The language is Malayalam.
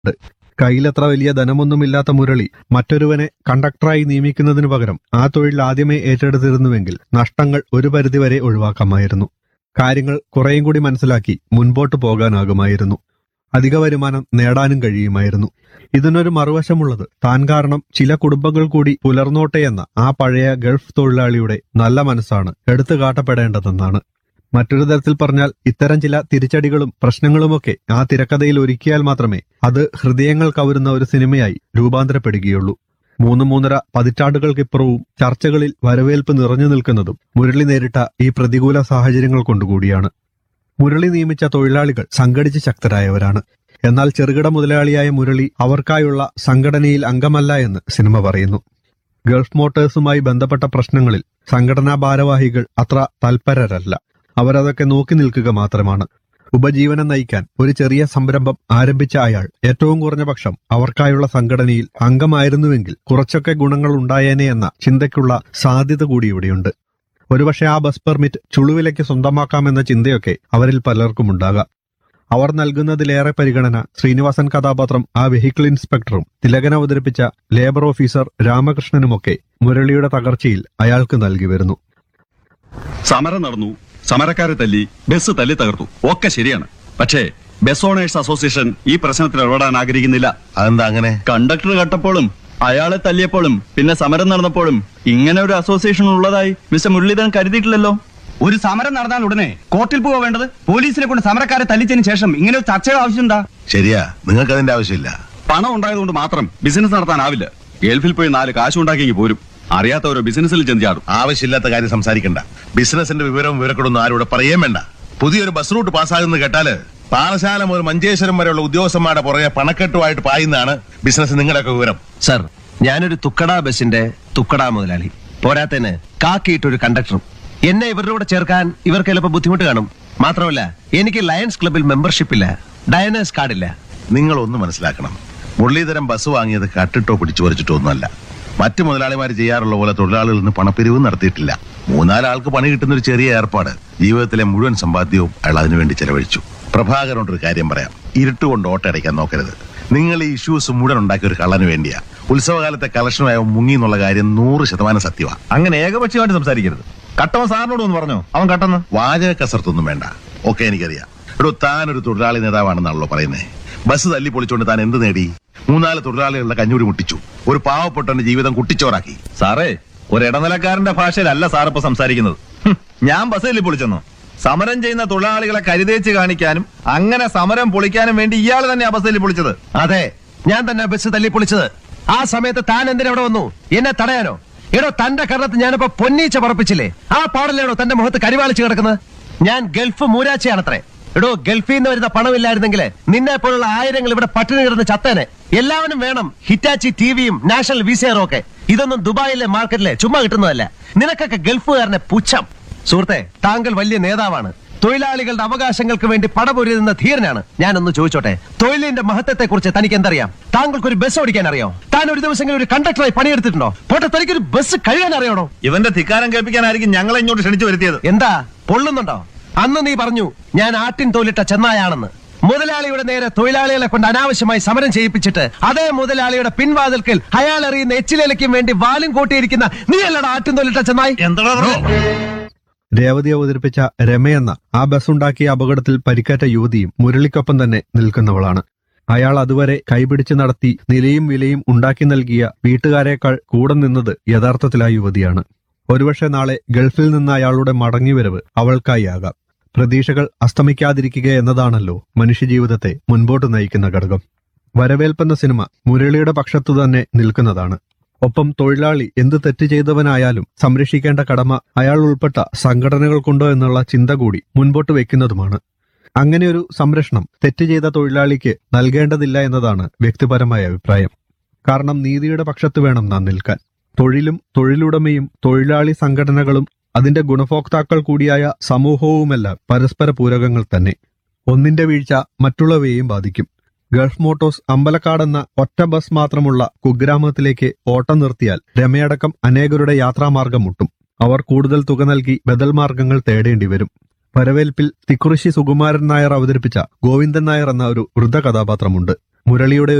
കയ്യിലത്ര വലിയ ധനമൊന്നുമില്ലാത്ത മുരളി മറ്റൊരുവനെ കണ്ടക്ടറായി നിയമിക്കുന്നതിനു പകരം ആ തൊഴിൽ ആദ്യമേ ഏറ്റെടുത്തിരുന്നുവെങ്കിൽ നഷ്ടങ്ങൾ ഒരു പരിധിവരെ ഒഴിവാക്കാമായിരുന്നു കാര്യങ്ങൾ കുറേയും കൂടി മനസ്സിലാക്കി മുൻപോട്ട് പോകാനാകുമായിരുന്നു അധിക വരുമാനം നേടാനും കഴിയുമായിരുന്നു ഇതിനൊരു മറുവശമുള്ളത് താൻ കാരണം ചില കുടുംബങ്ങൾ കൂടി പുലർന്നോട്ടെ എന്ന ആ പഴയ ഗൾഫ് തൊഴിലാളിയുടെ നല്ല മനസ്സാണ് എടുത്തു കാട്ടപ്പെടേണ്ടതെന്നാണ് മറ്റൊരു തരത്തിൽ പറഞ്ഞാൽ ഇത്തരം ചില തിരിച്ചടികളും പ്രശ്നങ്ങളുമൊക്കെ ആ തിരക്കഥയിൽ ഒരുക്കിയാൽ മാത്രമേ അത് ഹൃദയങ്ങൾ കവരുന്ന ഒരു സിനിമയായി രൂപാന്തരപ്പെടുകയുള്ളൂ മൂന്ന് മൂന്നര പതിറ്റാണ്ടുകൾക്കിപ്പുറവും ചർച്ചകളിൽ വരവേൽപ്പ് നിറഞ്ഞു നിൽക്കുന്നതും മുരളി നേരിട്ട ഈ പ്രതികൂല സാഹചര്യങ്ങൾ കൊണ്ടുകൂടിയാണ് മുരളി നിയമിച്ച തൊഴിലാളികൾ സംഘടിച്ച് ശക്തരായവരാണ് എന്നാൽ ചെറുകിട മുതലാളിയായ മുരളി അവർക്കായുള്ള സംഘടനയിൽ അംഗമല്ല എന്ന് സിനിമ പറയുന്നു ഗൾഫ് മോട്ടേഴ്സുമായി ബന്ധപ്പെട്ട പ്രശ്നങ്ങളിൽ സംഘടനാ ഭാരവാഹികൾ അത്ര തൽപരരല്ല അവരതൊക്കെ നോക്കി നിൽക്കുക മാത്രമാണ് ഉപജീവനം നയിക്കാൻ ഒരു ചെറിയ സംരംഭം ആരംഭിച്ച അയാൾ ഏറ്റവും കുറഞ്ഞ പക്ഷം അവർക്കായുള്ള സംഘടനയിൽ അംഗമായിരുന്നുവെങ്കിൽ കുറച്ചൊക്കെ ഗുണങ്ങൾ ഉണ്ടായേനെ എന്ന ചിന്തയ്ക്കുള്ള സാധ്യത കൂടി ഇവിടെയുണ്ട് ഒരുപക്ഷെ ആ ബസ് പെർമിറ്റ് ചുളുവിലേക്ക് സ്വന്തമാക്കാമെന്ന ചിന്തയൊക്കെ അവരിൽ പലർക്കും ഉണ്ടാകാം അവർ നൽകുന്നതിലേറെ പരിഗണന ശ്രീനിവാസൻ കഥാപാത്രം ആ വെഹിക്കിൾ ഇൻസ്പെക്ടറും തിലകൻ അവതരിപ്പിച്ച ലേബർ ഓഫീസർ രാമകൃഷ്ണനുമൊക്കെ മുരളിയുടെ തകർച്ചയിൽ അയാൾക്ക് നൽകി വരുന്നു സമരം നടന്നു സമരക്കാരെ തല്ലി ബസ് തല്ലി തകർത്തു ഒക്കെ ശരിയാണ് പക്ഷേ ബസ് ഓണേഴ്സ് അസോസിയേഷൻ ഈ പ്രശ്നത്തിൽ ഇടപെടാൻ ആഗ്രഹിക്കുന്നില്ല അതെന്താ അങ്ങനെ കണ്ടക്ടർ കട്ടപ്പോഴും അയാളെ തല്ലിയപ്പോഴും പിന്നെ സമരം നടന്നപ്പോഴും ഇങ്ങനെ ഒരു അസോസിയേഷൻ ഉള്ളതായി മിസ്റ്റർ മുരളീധരൻ കരുതിയിട്ടില്ലല്ലോ ഒരു സമരം നടന്നാൽ ഉടനെ കോർട്ടിൽ പോവാ വേണ്ടത് പോലീസിനെ കൊണ്ട് സമരക്കാരെ തല്ലിച്ചതിന് ശേഷം ഇങ്ങനെ ഒരു ചർച്ചയുടെ ആവശ്യമുണ്ടാ ശരിയാ നിങ്ങൾക്ക് അതിന്റെ ആവശ്യമില്ല പണം ഉണ്ടായതുകൊണ്ട് മാത്രം ബിസിനസ് നടത്താനാവില്ല ഗൾഫിൽ പോയി നാല് കാശ് ഉണ്ടാക്കി പോരും അറിയാത്തവരോ ബിസിനസ്സിൽ ചെന്തിയാടും ആവശ്യമില്ലാത്ത കാര്യം സംസാരിക്കണ്ട ബിസിനസിന്റെ വിവരവും വിവരക്കൊടൊന്നും ആരോട് പറയേം വേണ്ട പുതിയൊരു ബസ് റൂട്ട് പാസ്സാകുന്നത് കേട്ടാല് പാറശാല മുതൽ മഞ്ചേശ്വരം വരെയുള്ള ഉദ്യോഗസ്ഥന്മാരുടെ പുറകെ പണക്കെട്ടുമായിട്ട് പായുന്നതാണ് ബിസിനസ് നിങ്ങളുടെയൊക്കെ വിവരം സർ ഞാനൊരു തുക്കട ബസിന്റെ തുക്കട മുതലാളി പോരാത്തതിന് കാക്കിയിട്ടൊരു കണ്ടക്ടറും എന്നെ ഇവരുടെ കൂടെ ചേർക്കാൻ ഇവർക്ക് ചിലപ്പോൾ ബുദ്ധിമുട്ട് കാണും മാത്രമല്ല എനിക്ക് ലയൺസ് ക്ലബിൽ മെമ്പർഷിപ്പ് ഇല്ല ഡയനേഴ്സ് കാർഡില്ല നിങ്ങൾ ഒന്ന് മനസ്സിലാക്കണം മുരളീധരൻ ബസ് വാങ്ങിയത് കട്ടിട്ടോ പിടിച്ചു പറിച്ചിട്ടോ ഒന്നുമല്ല മറ്റു മുതലാളിമാർ ചെയ്യാറുള്ള പോലെ തൊഴിലാളികളിൽ നിന്ന് പണപ്പിരിവ് നടത്തിയിട്ടില്ല മൂന്നാലാൾക്ക് പണി കിട്ടുന്ന ഒരു ചെറിയ ഏർപ്പാട് ജീവിതത്തിലെ മുഴുവൻ സമ്പാദ്യവും അയാൾ അതിനുവേണ്ടി ചെലവഴിച്ചു പ്രഭാകരനോട് ഒരു കാര്യം പറയാം ഇരുട്ടുകൊണ്ട് ഓട്ടയടയ്ക്കാൻ നോക്കരുത് നിങ്ങൾ ഈ ഇഷ്യൂസ് മുഴുവൻ ഉണ്ടാക്കിയ ഒരു കള്ളന് വേണ്ടിയാ ഉത്സവകാലത്തെ കളക്ഷനുമായ മുങ്ങി എന്നുള്ള കാര്യം നൂറ് ശതമാനം സത്യമാ അങ്ങനെ ഏകപക്ഷീയമായിട്ട് സംസാരിക്കരുത് കട്ടവൻ സാറിനോട് ഒന്ന് പറഞ്ഞോ അവൻ കട്ടെന്ന് വാചക കസർത്തൊന്നും വേണ്ട ഒക്കെ എനിക്കറിയാം എടോ താൻ ഒരു തൊഴിലാളി നേതാവാണെന്നാണല്ലോ പറയുന്നേ ബസ് തല്ലി പൊളിച്ചുകൊണ്ട് താൻ എന്ത് നേടി മൂന്നാല് തൊഴിലാളികളുടെ കഞ്ഞൂടി മുട്ടിച്ചു ഒരു പാവപ്പെട്ടവന്റെ ജീവിതം കുട്ടിച്ചോറാക്കി സാറേ ഒരു ഇടനിലക്കാരന്റെ ഭാഷയിലല്ല സാർ ഇപ്പൊ സംസാരിക്കുന്നത് ഹും, ഞാൻ ബസ്സിൽ പൊളിച്ചെന്നു സമരം ചെയ്യുന്ന തൊഴിലാളികളെ കരുതേച്ച് കാണിക്കാനും അങ്ങനെ സമരം പൊളിക്കാനും വേണ്ടി ഇയാൾ തന്നെ ആ ബസ്സിൽ പൊളിച്ചത് അതെ ഞാൻ തന്നെ ബസ് തല്ലിപ്പൊളിച്ചത് ആ സമയത്ത് താൻ എന്തിനാ അവിടെ വന്നു എന്നെ തടയാനോ എടോ തന്റെ കരണത്ത് ഞാനിപ്പോ പൊന്നീച്ച പറപ്പിച്ചില്ലേ ആ പാടലേടോ തന്റെ മുഖത്ത് കരിവാളിച്ച് കിടക്കുന്നത് ഞാൻ ഗൾഫ് മൂരാച്ചയാണത്രേ എടോ ഗൾഫിൽ നിന്ന് വരുന്ന പണമില്ലായിരുന്നെങ്കിൽ നിന്നെ പോലുള്ള ആയിരങ്ങൾ ഇവിടെ പട്ടിണി കിടന്ന് ചത്തേനെ എല്ലാവരും വേണം ഹിറ്റാച്ചി ടിവിയും നാഷണൽ വിസയറും ഒക്കെ ഇതൊന്നും ദുബായിലെ മാർക്കറ്റിലെ ചുമ്മാ കിട്ടുന്നതല്ല നിനക്കൊക്കെ ഗൾഫുകാരനെ പുച്ഛം സുഹൃത്തെ താങ്കൾ വലിയ നേതാവാണ് തൊഴിലാളികളുടെ അവകാശങ്ങൾക്ക് വേണ്ടി പടപൊരുതുന്ന ധീരനാണ് ഞാനൊന്ന് ചോദിച്ചോട്ടെ തൊഴിലിന്റെ മഹത്വത്തെ കുറിച്ച് തനിക്ക് എന്തറിയാം താങ്കൾക്ക് ഒരു ബസ് ഓടിക്കാൻ അറിയോ താൻ ഒരു ദിവസം ഒരു കണ്ടക്ടറായി പണിയെടുത്തിട്ടുണ്ടോ പോട്ടെ തനിക്കൊരു ബസ് കഴുകാൻ അറിയണോ ഇവന്റെ ധിക്കാരം കേൾപ്പിക്കാനായിരിക്കും ഞങ്ങളെ ഇങ്ങോട്ട് ക്ഷണിച്ചു വരുത്തിയത് എന്താ പൊള്ളുന്നുണ്ടോ അന്ന് നീ പറഞ്ഞു ഞാൻ ആട്ടിൻ തോലിട്ട ചെന്നായാണെന്ന് മുതലാളിയുടെ നേരെ തൊഴിലാളികളെ കൊണ്ട് അനാവശ്യമായി സമരം ചെയ്യിപ്പിച്ചിട്ട് അതേ മുതലാളിയുടെ പിൻവാതിൽക്കൽ അയാൾ എറിയുന്ന എച്ചിലേലയ്ക്കും വേണ്ടി വാലും കൂട്ടിയിരിക്കുന്ന നീ അല്ലടാ ആട്ടിൻ തോലിട്ട ചെന്നായി എന്താ രേവതി അവതരിപ്പിച്ച രമയെന്ന ആ ബസ്സുണ്ടാക്കിയ അപകടത്തിൽ പരിക്കേറ്റ യുവതിയും മുരളിക്കൊപ്പം തന്നെ നിൽക്കുന്നവളാണ് അയാൾ അതുവരെ കൈപിടിച്ച് നടത്തി നിലയും വിലയും ഉണ്ടാക്കി നൽകിയ വീട്ടുകാരേക്കാൾ കൂടെ നിന്നത് യഥാർത്ഥത്തിൽ ആ യുവതിയാണ് ഒരുപക്ഷെ നാളെ ഗൾഫിൽ നിന്ന് അയാളുടെ മടങ്ങിവരവ് അവൾക്കായി ആകാം പ്രതീക്ഷകൾ അസ്തമിക്കാതിരിക്കുക എന്നതാണല്ലോ മനുഷ്യജീവിതത്തെ മുൻപോട്ട് നയിക്കുന്ന ഘടകം വരവേൽപ്പെന്ന സിനിമ മുരളിയുടെ പക്ഷത്തു തന്നെ നിൽക്കുന്നതാണ് ഒപ്പം തൊഴിലാളി എന്ത് തെറ്റ് ചെയ്തവനായാലും സംരക്ഷിക്കേണ്ട കടമ അയാൾ ഉൾപ്പെട്ട സംഘടനകൾക്കുണ്ടോ എന്നുള്ള ചിന്ത കൂടി മുൻപോട്ട് വെക്കുന്നതുമാണ് അങ്ങനെയൊരു സംരക്ഷണം തെറ്റ് ചെയ്ത തൊഴിലാളിക്ക് നൽകേണ്ടതില്ല എന്നതാണ് വ്യക്തിപരമായ അഭിപ്രായം കാരണം നീതിയുടെ പക്ഷത്ത് വേണം നാം നിൽക്കാൻ തൊഴിലും തൊഴിലുടമയും തൊഴിലാളി സംഘടനകളും അതിന്റെ ഗുണഭോക്താക്കൾ കൂടിയായ സമൂഹവുമെല്ലാം പരസ്പര പൂരകങ്ങൾ തന്നെ ഒന്നിന്റെ വീഴ്ച മറ്റുള്ളവയെയും ബാധിക്കും ഗൾഫ് മോട്ടോഴ്സ് അമ്പലക്കാടെന്ന ഒറ്റ ബസ് മാത്രമുള്ള കുഗ്രാമത്തിലേക്ക് ഓട്ടം നിർത്തിയാൽ രമയടക്കം അനേകരുടെ യാത്രാമാർഗം മുട്ടും അവർ കൂടുതൽ തുക നൽകി ബദൽ മാർഗങ്ങൾ തേടേണ്ടി വരും വരവേൽപ്പിൽ തിക്കുറിശി സുകുമാരൻ നായർ അവതരിപ്പിച്ച ഗോവിന്ദൻ നായർ എന്ന ഒരു വൃദ്ധ കഥാപാത്രമുണ്ട് മുരളിയുടെ